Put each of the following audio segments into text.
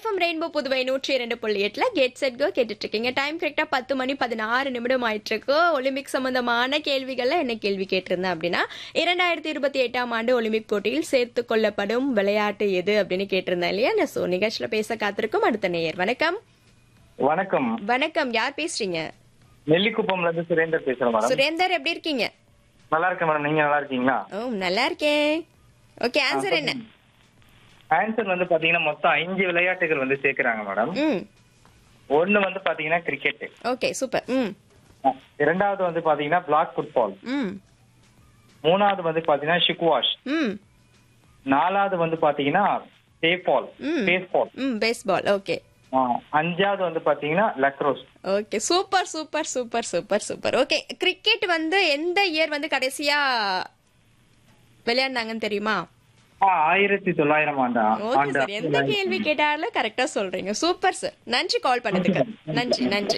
FM rainbow Puduvai நூற்றி இரண்டு புள்ளி எட்டுல கெட் செட் கோ கேட்டுட்டு இருக்கீங்க டைம் கரெக்டா பத்து மணி பதினாறு நிமிடம் ஆயிட்டு இருக்கு ஒலிம்பிக் சம்பந்தமான கேள்விகள்ல என்ன கேள்வி கேட்டிருந்தேன் அப்படின்னா இரண்டாயிரத்தி இருபத்தி எட்டாம் ஆண்டு ஒலிம்பிக் போட்டியில் சேர்த்து கொள்ளப்படும் விளையாட்டு எது அப்படின்னு கேட்டிருந்தேன் இல்லையா நான் சோ நிகழ்ச்சியில பேச காத்திருக்கும் அடுத்த நேயர் வணக்கம் வணக்கம் வணக்கம் யார் பேசுறீங்க நெல்லிக்குப்பம்ல இருந்து சுரேந்தர் பேசுறேன் மேடம் சுரேந்தர் எப்படி இருக்கீங்க நல்லா இருக்கேன் மேடம் நீங்க நல்லா இருக்கீங்களா ஓ நல்லா இருக்கேன் ஓகே ஆன்சர் என்ன ஆன்சர் வந்து பாத்தீங்கன்னா மொத்தம் அஞ்சு விளையாட்டுகள் வந்து சேர்க்கிறாங்க மேடம் ம் ஒண்ணு வந்து பாத்தீங்கன்னா கிரிக்கெட் ஓகே சூப்பர் ம் இரண்டாவது வந்து பாத்தீங்கன்னா பிளாக் ஃபுட்பால் ம் மூணாவது வந்து பாத்தீங்கன்னா ஷிக்வாஷ் ம் நாலாவது வந்து பாத்தீங்கன்னா பேபால் ம். பேஸ்பால் ம் பேஸ்பால் ஓகே அஞ்சாவது வந்து பாத்தீங்கன்னா lacrosse okay super super super super super okay cricket வந்து எந்த இயர் வந்து கடைசியா விளையாடினாங்கன்னு தெரியுமா ஆயிரத்தி தொள்ளாயிரம் ஆண்டா ஓகே ஆண்டு சார் எந்த கேள்வி கேட்டாலும் கரெக்டா சொல்றீங்க சூப்பர் சார் நன்றி கால் பண்ணதுக்கு நன்றி நன்றி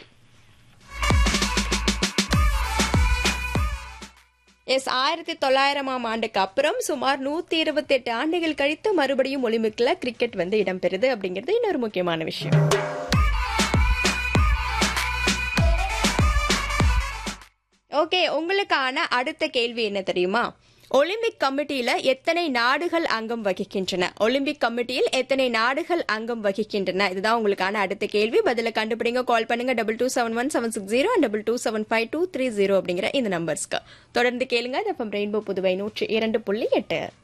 எஸ் ஆயிரத்தி தொள்ளாயிரமாம் ஆண்டுக்கு அப்புறம் சுமார் நூத்தி இருபத்தி எட்டு ஆண்டுகள் கழித்து மறுபடியும் ஒலிம்பிக்ல கிரிக்கெட் வந்து இடம்பெறுது அப்படிங்கிறது இன்னொரு முக்கியமான விஷயம் ஓகே உங்களுக்கான அடுத்த கேள்வி என்ன தெரியுமா ஒலிம்பிக் கமிட்டியில எத்தனை நாடுகள் அங்கம் வகிக்கின்றன ஒலிம்பிக் கமிட்டியில் எத்தனை நாடுகள் அங்கம் வகிக்கின்றன இதுதான் உங்களுக்கான அடுத்த கேள்வி பதில கண்டுபிடிங்க கால் பண்ணுங்க double two seven one seven six zero double two seven five two three zero அப்படிங்கிற இந்த நம்பர்ஸ்க்கு தொடர்ந்து கேளுங்க ரெயின்போ புதுவை நூற்றி இரண்டு புள்ளி எட்டு